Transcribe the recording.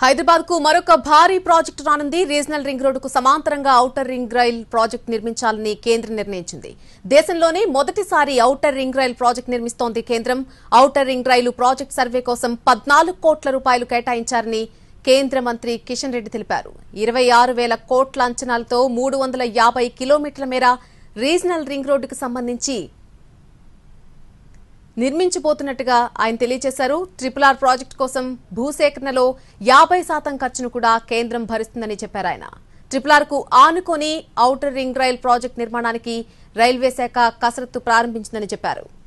హైదరాబాద్ కు మరొక భారీ ప్రాజెక్టు రానుంది రీజనల్ రింగ్ రోడ్డుకు సమాంతరంగా ఔటర్ రింగ్ రైల్ ప్రాజెక్టు నిర్మించాలని కేంద్రం నిర్ణయించింది దేశంలోనే మొదటిసారి ఔటర్ రింగ్ రైల్ ప్రాజెక్టు నిర్మిస్తోంది కేంద్రం outer ring rail project survey కోసం పద్నాలుగు కోట్ల రూపాయలు కేటాయించారని కేంద్ర మంత్రి కిషన్ రెడ్డి తెలిపారు ఇరవై ఆరు వేల కోట్ల అంచనాలతో మూడు వందల యాభై కిలోమీటర్ల మేర రీజనల్ రింగ్ రోడ్డుకు సంబంధించి నిర్మించబోతున్నట్టుగా ఆయన తెలియజేశారు ట్రిపుల్ ఆర్ ప్రాజెక్టు కోసం భూసేకరణలో యాభై శాతం ఖర్చును కూడా కేంద్రం భరిస్తుందని చెప్పారు ఆయన ట్రిపుల్ ఆర్ కు ఆనుకొని ఔటర్ రింగ్ రైల్ ప్రాజెక్టు నిర్మాణానికి రైల్వే శాఖ కసరత్తు ప్రారంభించిందని చెప్పారు